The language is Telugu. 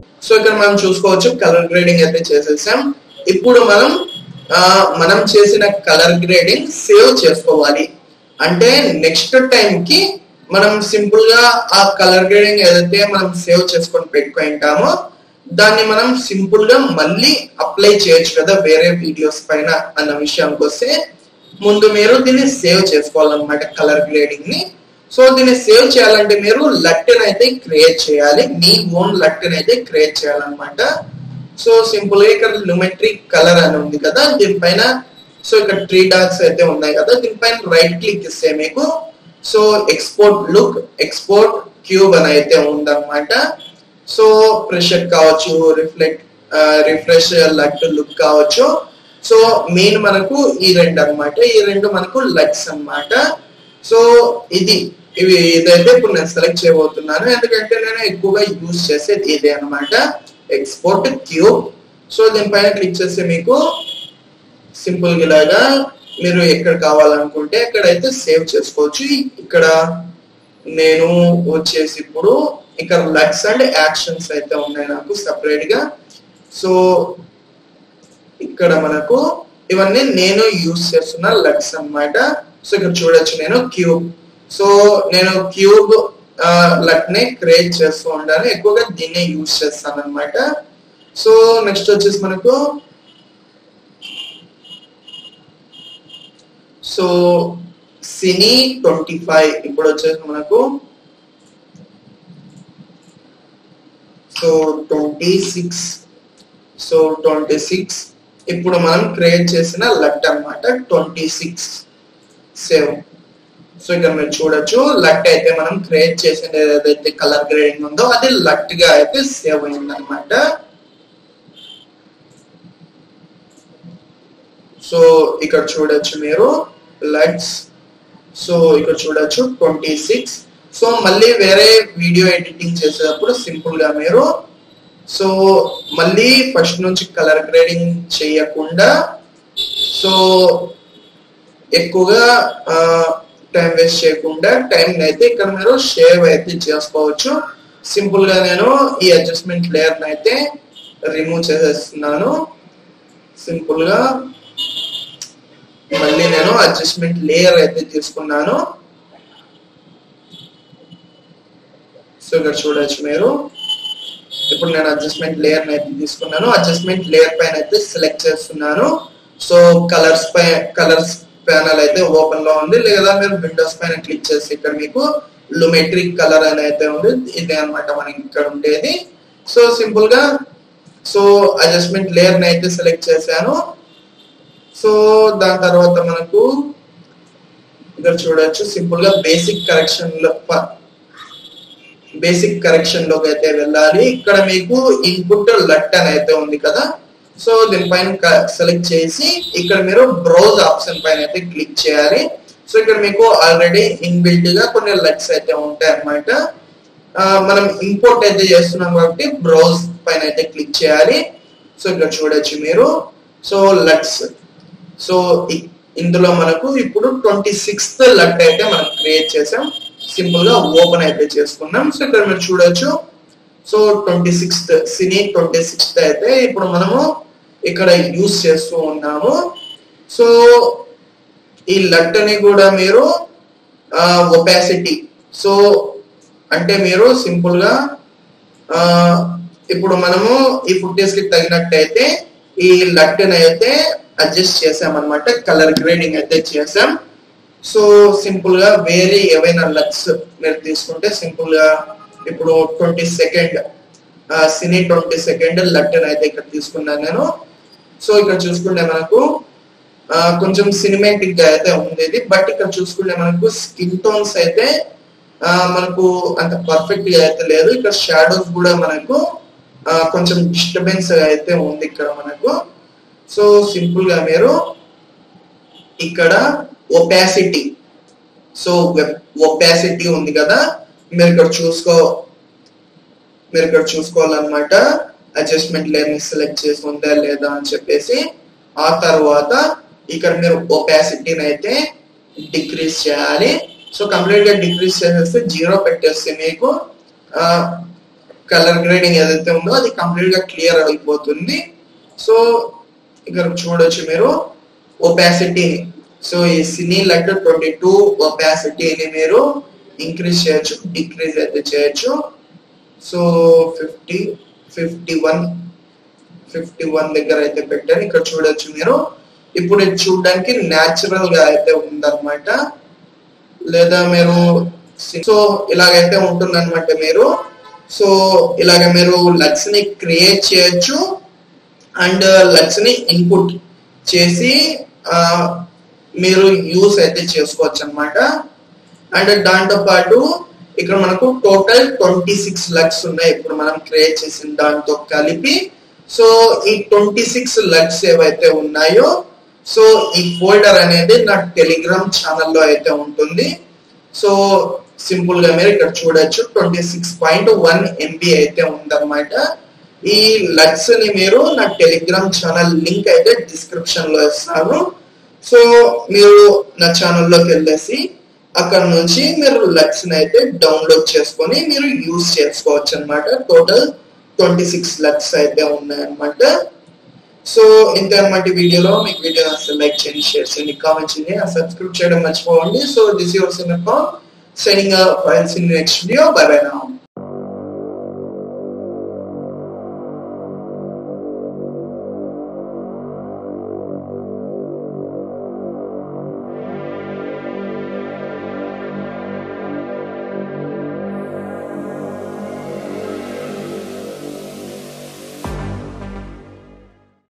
సో ఇక్కడ మనం చూసుకోవచ్చు కలర్ గ్రేడింగ్ అయితే చేసేసాం ఇప్పుడు మనం ఆ, మనం చేసిన కలర్ గ్రేడింగ్ సేవ్ చేసుకోవాలి అంటే నెక్స్ట్ టైం కి మనం సింపుల్ గా ఆ కలర్ గ్రేడింగ్ ఏదైతే మనం సేవ్ చేసుకొని పెట్టుకొని ఉంటామో దాన్ని మనం సింపుల్ గా మళ్ళీ అప్లై చేయొచ్చు కదా వేరే వీడియోస్ పైన అన్న విషయానికి వస్తే ముందు మీరు దీన్ని సేవ్ చేసుకోవాలన్నమాట కలర్ గ్రేడింగ్ ని సో దీన్ని సేవ్ చేయాలంటే మీరు లట్టెన్ అయితే క్రియేట్ చేయాలి మీ ఓన్ లట్టెన్ అయితే క్రియేట్ చేయాలన్నమాట సో సింపుల్ గా ఇక్కడ లుమెట్రీ కలర్ అని ఉంది కదా దీనిపైన సో ఇక్కడ త్రీ డాట్స్ అయితే ఉన్నాయి కదా దీనిపైన రైట్ క్లిక్ ఇస్తే మీకు so export look export cube అని అయితే ఉందన్నమాట సో ప్రెషర్ కావచ్చు రిఫ్లెక్ట్ రిఫ్రెష్ లట్ లుక్ కావచ్చు సో మెయిన్ మనకు ఈ రెండు అన్నమాట ఈ రెండు మనకు లట్స్ అన్నమాట సో ఇది ఇవి ఇదైతే ఇప్పుడు నేను సెలెక్ట్ చేయబోతున్నాను ఎందుకంటే నేను ఎక్కువగా యూజ్ చేసేది ఇదే అన్నమాట ఎక్స్పోర్ట్ క్యూబ్ సో దీనిపైన క్లిక్ చేస్తే మీకు సింపుల్ గా ఇలాగా మీరు ఎక్కడ కావాలనుకుంటే అక్కడైతే సేవ్ చేసుకోవచ్చు ఇక్కడ నేను వచ్చేసి ఇప్పుడు ఇక్కడ లక్స్ అండ్ యాక్షన్స్ అయితే ఉన్నాయి నాకు సపరేట్ గా సో ఇక్కడ మనకు ఇవన్నీ నేను యూస్ చేస్తున్న లక్స్ అన్నమాట సో ఇక్కడ చూడొచ్చు నేను క్యూబ్ సో నేను క్యూబ్ లట్ ని క్రియేట్ చేస్తూ ఉంటాను ఎక్కువగా దీన్నే యూస్ చేస్తాను అనమాట సో నెక్స్ట్ వచ్చేసి మనకు సో సినీ ట్వంటీ ఫైవ్ ఇప్పుడు వచ్చేసి మనకు so twenty six so twenty six ఇప్పుడు మనం క్రియేట్ చేసిన లట్ అన్నమాట ట్వంటీ సిక్స్ సేవ్ సో ఇక్కడ మీరు చూడొచ్చు లట్ అయితే మనం క్రియేట్ చేసిన ఏదైతే కలర్ గ్రేడింగ్ ఉందో అది లట్ గా అయితే సేవ్ అయింది అనమాట సో ఇక్కడ చూడొచ్చు మీరు లట్స్ సో ఇక్కడ చూడొచ్చు ట్వంటీ సిక్స్ సో మళ్ళీ వేరే వీడియో ఎడిటింగ్ చేసేటప్పుడు సింపుల్ గా మీరు సో మళ్ళీ ఫస్ట్ నుంచి కలర్ గ్రేడింగ్ చేయకుండా సో ఎక్కువగా టైం వేస్ట్ చేయకుండా టైం అయితే ఇక్కడ మీరు షేవ్ అయితే చేసుకోవచ్చు సింపుల్ గా నేను ఈ అడ్జస్ట్మెంట్ లేయర్ అయితే రిమూవ్ చేసేస్తున్నాను సింపుల్ గా మళ్ళీ నేను అడ్జస్ట్మెంట్ లేయర్ అయితే తీసుకున్నాను సో ఇక్కడ చూడొచ్చు మీరు ఇప్పుడు నేను అడ్జస్ట్మెంట్ లేయర్ అయితే తీసుకున్నాను అడ్జస్ట్మెంట్ లేయర్ పైన అయితే సెలెక్ట్ చేస్తున్నాను సో కలర్స్ పై కలర్స్ ప్యానల్ అయితే ఓపెన్ లో ఉంది లేదా మీరు విండోస్ పైన క్లిక్ చేసి ఇక్కడ మీకు లుమెట్రిక్ కలర్ అని అయితే ఉంది ఇదే అనమాట మనకి ఇక్కడ ఉండేది సో సింపుల్ గా సో అడ్జస్ట్మెంట్ లేయర్ అయితే సెలెక్ట్ చేశాను సో దాని తర్వాత మనకు ఇక్కడ చూడొచ్చు సింపుల్ గా బేసిక్ కరెక్షన్ లో బేసిక్ కరెక్షన్ లోకి అయితే వెళ్ళాలి ఇక్కడ మీకు ఇన్పుట్ లట్ అని అయితే ఉంది కదా సో దీనిపైన సెలెక్ట్ చేసి ఇక్కడ మీరు బ్రౌజ్ ఆప్షన్ పైన అయితే క్లిక్ చేయాలి సో ఇక్కడ మీకు ఆల్రెడీ ఇన్బిల్ట్ గా కొన్ని లట్స్ అయితే ఉంటాయి అన్నమాట మనం ఇంపోర్ట్ అయితే చేస్తున్నాం కాబట్టి బ్రౌజ్ పైన అయితే క్లిక్ చేయాలి సో ఇక్కడ చూడొచ్చు మీరు సో లట్స్ సో ఇందులో మనకు ఇప్పుడు ట్వంటీ సిక్స్త్ లట్ అయితే మనం క్రియేట్ చేసాం సింపుల్ గా ఓపెన్ అయితే చేసుకున్నాం సో ఇక్కడ మీరు చూడొచ్చు so twenty sixth cine twenty sixth అయితే ఇప్పుడు మనము ఇక్కడ యూస్ చేస్తూ ఉన్నాము సో ఈ లట్ ని కూడా మీరు ఒపాసిటీ సో అంటే మీరు సింపుల్ గా ఇప్పుడు మనము ఈ ఫుటేజ్ కి తగినట్టయితే ఈ లట్టుని అయితే అడ్జస్ట్ చేసామన్నమాట కలర్ గ్రేడింగ్ అయితే చేసాం సో సింపుల్ గా వేరే ఏవైనా లక్స్ మీరు తీసుకుంటే సింపుల్ గా ఇప్పుడు twenty second cine twenty second లట్టన్ అయితే ఇక్కడ తీసుకున్నాను నేను సో ఇక్కడ చూసుకుంటే మనకు కొంచెం సినిమాటిక్ గా అయితే ఉంది బట్ ఇక్కడ చూసుకుంటే మనకు స్కిన్ టోన్స్ అయితే మనకు అంత పర్ఫెక్ట్ గా అయితే లేదు ఇక్కడ షాడోస్ కూడా మనకు కొంచెం డిస్టర్బెన్స్ అయితే ఉంది ఇక్కడ మనకు సో సింపుల్ గా మీరు ఇక్కడ ఒపాసిటీ సో ఒపాసిటీ ఉంది కదా మీరు ఇక్కడ చూసుకో మీరు ఇక్కడ చూసుకోవాలన్నమాట అడ్జస్ట్మెంట్ లేని సెలెక్ట్ చేసి ఉందా లేదా అని చెప్పేసి ఆ తర్వాత ఇక్కడ మీరు ఒపాసిటీని అయితే డిక్రీజ్ చేయాలి సో కంప్లీట్ గా డిక్రీజ్ చేసేస్తే జీరో పెట్టేస్తే మీకు కలర్ గ్రేడింగ్ ఏదైతే ఉందో అది కంప్లీట్ గా క్లియర్ అయిపోతుంది సో ఇక్కడ చూడొచ్చు మీరు ఒపాసిటీ సో ఈ సినీ లెట్ ట్వంటీ టూ ఒపాసిటీని మీరు ఇంక్రీజ్ చేయొచ్చు డిక్రీజ్ అయితే చేయొచ్చు so fifty fifty one fifty one దగ్గర అయితే పెట్టాను ఇక్కడ చూడొచ్చు మీరు ఇప్పుడు ఇది చూడడానికి న్యాచురల్ గా అయితే ఉందన్నమాట లేదా మీరు సో ఇలాగైతే ఉంటుందన్నమాట మీరు సో ఇలాగ మీరు లక్స్ ని క్రియేట్ చేయొచ్చు అండ్ లక్స్ ని ఇన్పుట్ చేసి ఆ, మీరు యూస్ అయితే చేసుకోవచ్చు అన్నమాట అండ్ దాంతో పాటు ఇక్కడ మనకు టోటల్ ట్వంటీ సిక్స్ లక్స్ ఉన్నాయి ఇప్పుడు మనం క్రియేట్ చేసిన దాంతో కలిపి సో ఈ ట్వంటీ సిక్స్ లక్స్ ఏవైతే ఉన్నాయో సో ఈ ఫోల్డర్ అనేది నా టెలిగ్రామ్ ఛానల్లో అయితే ఉంటుంది సో సింపుల్ గా మీరు ఇక్కడ చూడొచ్చు twenty six point one MB అయితే ఉందన్నమాట ఈ లక్స్ ని మీరు నా టెలిగ్రామ్ ఛానల్ లింక్ అయితే డిస్క్రిప్షన్ లో ఇస్తాను సో మీరు నా ఛానల్లోకి వెళ్ళేసి అక్కడ నుంచి మీరు లక్స్ ని అయితే డౌన్లోడ్ చేసుకొని మీరు యూస్ చేసుకోవచ్చు అనమాట టోటల్ ట్వంటీ సిక్స్ లక్స్ అయితే ఉన్నాయన్నమాట సో ఇంత అన్నమాట ఈ వీడియోలో మీకు వీడియో అసలు లైక్ చేయండి షేర్ చేయండి కామెంట్ చేయండి సబ్స్క్రైబ్ చేయడం మర్చిపోకండి so this your cinema sending files in next video bye bye నా